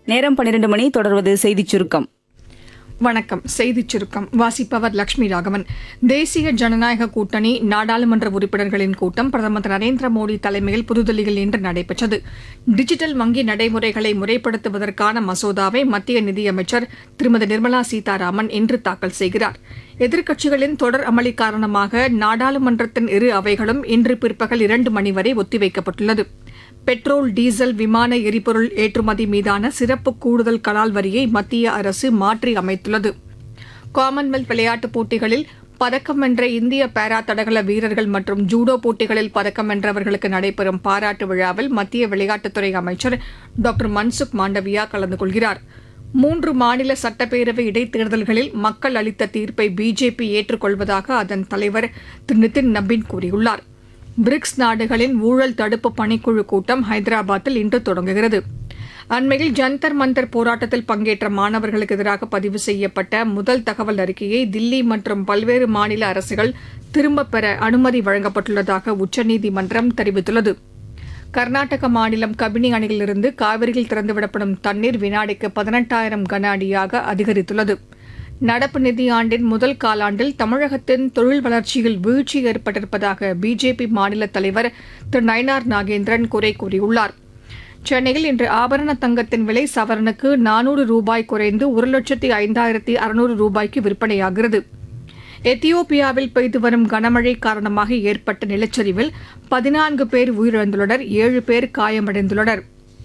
நேரம் பன்னிரண்டு மணி தொடர்வது செய்திச் சுருக்கம் வணக்கம் செய்திச் சுருக்கம் வாசிப்பவர் லட்சுமி ராகவன் தேசிய ஜனநாயக கூட்டணி நாடாளுமன்ற உறுப்பினர்களின் கூட்டம் பிரதமர் திரு நரேந்திர மோடி தலைமையில் புதுதில்லியில் இன்று நடைபெற்றது டிஜிட்டல் வங்கி நடைமுறைகளை முறைப்படுத்துவதற்கான மசோதாவை மத்திய நிதியமைச்சர் திருமதி நிர்மலா சீதாராமன் இன்று தாக்கல் செய்கிறார் எதிர்க்கட்சிகளின் தொடர் அமளி காரணமாக நாடாளுமன்றத்தின் இரு அவைகளும் இன்று பிற்பகல் இரண்டு மணி வரை ஒத்திவைக்கப்பட்டுள்ளது பெட்ரோல் டீசல் விமான எரிபொருள் ஏற்றுமதி மீதான சிறப்பு கூடுதல் கலால் வரியை மத்திய அரசு மாற்றி அமைத்துள்ளது காமன்வெல்த் விளையாட்டுப் போட்டிகளில் பதக்கம் வென்ற இந்திய பாரா தடகள வீரர்கள் மற்றும் ஜூடோ போட்டிகளில் பதக்கம் வென்றவர்களுக்கு நடைபெறும் பாராட்டு விழாவில் மத்திய விளையாட்டுத்துறை அமைச்சர் டாக்டர் மன்சுக் மாண்டவியா கலந்து கொள்கிறார் மூன்று மாநில சட்டப்பேரவை இடைத்தேர்தல்களில் மக்கள் அளித்த தீர்ப்பை பிஜேபி ஏற்றுக்கொள்வதாக அதன் தலைவர் திரு நிதின் நபின் கூறியுள்ளார் பிரிக்ஸ் நாடுகளின் ஊழல் தடுப்பு பணிக்குழு கூட்டம் ஹைதராபாத்தில் இன்று தொடங்குகிறது அண்மையில் ஜந்தர் மந்தர் போராட்டத்தில் பங்கேற்ற மாணவர்களுக்கு எதிராக பதிவு செய்யப்பட்ட முதல் தகவல் அறிக்கையை தில்லி மற்றும் பல்வேறு மாநில அரசுகள் திரும்பப் பெற அனுமதி வழங்கப்பட்டுள்ளதாக உச்சநீதிமன்றம் தெரிவித்துள்ளது கர்நாடக மாநிலம் கபினி அணையிலிருந்து காவிரியில் திறந்துவிடப்படும் தண்ணீர் வினாடிக்கு பதினெட்டாயிரம் கன அடியாக அதிகரித்துள்ளது நடப்பு நிதியாண்டின் முதல் காலாண்டில் தமிழகத்தின் தொழில் வளர்ச்சியில் வீழ்ச்சி ஏற்பட்டிருப்பதாக பிஜேபி மாநில தலைவர் திரு நயனார் நாகேந்திரன் குறை கூறியுள்ளார் சென்னையில் இன்று ஆபரண தங்கத்தின் விலை சவரனுக்கு நானூறு ரூபாய் குறைந்து ஒரு லட்சத்தி ஐந்தாயிரத்தி அறுநூறு ரூபாய்க்கு விற்பனையாகிறது எத்தியோப்பியாவில் பெய்து வரும் கனமழை காரணமாக ஏற்பட்ட நிலச்சரிவில் பதினான்கு பேர் உயிரிழந்துள்ளனர் ஏழு பேர் காயமடைந்துள்ளனர்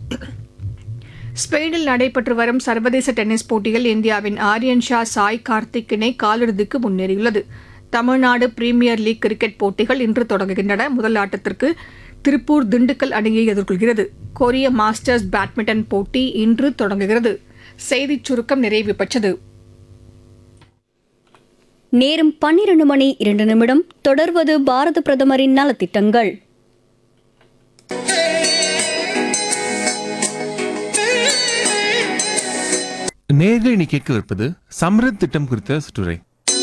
ஸ்பெயினில் நடைபெற்று வரும் சர்வதேச டென்னிஸ் போட்டியில் இந்தியாவின் ஆரியன் ஷா சாய் கார்த்திக் இணை காலிறுதிக்கு முன்னேறியுள்ளது தமிழ்நாடு பிரீமியர் லீக் கிரிக்கெட் போட்டிகள் இன்று தொடங்குகின்றன முதல் ஆட்டத்திற்கு திருப்பூர் திண்டுக்கல் அணியை எதிர்கொள்கிறது கொரிய மாஸ்டர்ஸ் பேட்மிண்டன் போட்டி இன்று தொடங்குகிறது செய்திச் சுருக்கம் நிறைவு பெற்றது நேரம் பன்னிரண்டு மணி இரண்டு நிமிடம் தொடர்வது பாரத பிரதமரின் நலத்திட்டங்கள் நேர்கள் இனி கேட்கவிருப்பது சம்ரித் திட்டம் குறித்த சுற்றுரை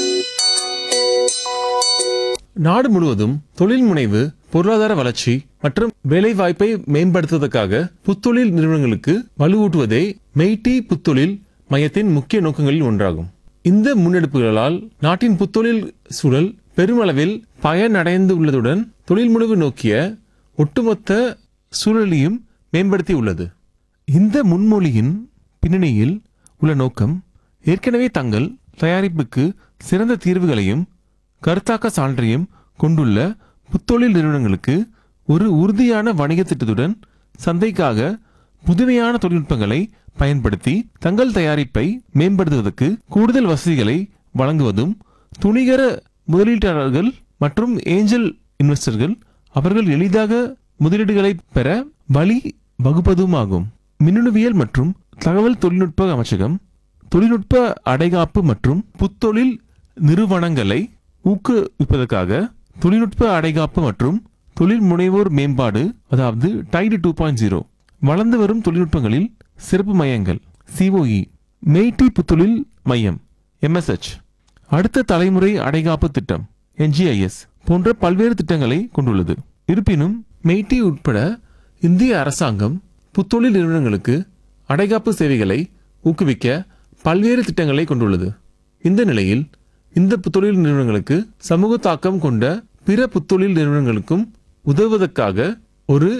நாடு முழுவதும் தொழில் முனைவு பொருளாதார வளர்ச்சி மற்றும் வேலைவாய்ப்பை மேம்படுத்துவதற்காக புத்தொழில் நிறுவனங்களுக்கு வலுவூட்டுவதே மெய்டி புத்தொழில் மையத்தின் முக்கிய நோக்கங்களில் ஒன்றாகும் இந்த முன்னெடுப்புகளால் நாட்டின் புத்தொழில் சூழல் பெருமளவில் பயனடைந்து உள்ளதுடன் தொழில் முனைவு நோக்கிய ஒட்டுமொத்த சூழலையும் மேம்படுத்தி உள்ளது இந்த முன்மொழியின் பின்னணியில் உள்ள நோக்கம் ஏற்கனவே தங்கள் தயாரிப்புக்கு சிறந்த தீர்வுகளையும் கருத்தாக்க சான்றையும் கொண்டுள்ள புத்தொழில் நிறுவனங்களுக்கு ஒரு உறுதியான வணிக திட்டத்துடன் சந்தைக்காக புதுமையான தொழில்நுட்பங்களை பயன்படுத்தி தங்கள் தயாரிப்பை மேம்படுத்துவதற்கு கூடுதல் வசதிகளை வழங்குவதும் துணிகர முதலீட்டாளர்கள் மற்றும் ஏஞ்சல் இன்வெஸ்டர்கள் அவர்கள் எளிதாக முதலீடுகளை பெற வழி வகுப்பதுமாகும் மின்னணுவியல் மற்றும் தகவல் தொழில்நுட்ப அமைச்சகம் தொழில்நுட்ப அடைகாப்பு மற்றும் புத்தொழில் நிறுவனங்களை ஊக்குவிப்பதற்காக தொழில்நுட்ப அடைகாப்பு மற்றும் தொழில் முனைவோர் மேம்பாடு அதாவது டைடு டூ பாயிண்ட் ஜீரோ வளர்ந்து வரும் தொழில்நுட்பங்களில் சிறப்பு மையங்கள் சிஓஇ மெய்டி புத்தொழில் மையம் எம்எஸ்ஹெச் அடுத்த தலைமுறை அடைகாப்பு திட்டம் என்ஜிஐஎஸ் போன்ற பல்வேறு திட்டங்களை கொண்டுள்ளது இருப்பினும் மெய்டி உட்பட இந்திய அரசாங்கம் புத்தொழில் நிறுவனங்களுக்கு அடைகாப்பு சேவைகளை ஊக்குவிக்க பல்வேறு திட்டங்களை கொண்டுள்ளது இந்த நிலையில் இந்த புத்தொழில் நிறுவனங்களுக்கு சமூக தாக்கம் கொண்ட பிற புத்தொழில் நிறுவனங்களுக்கும் உதவுவதற்காக ஒரு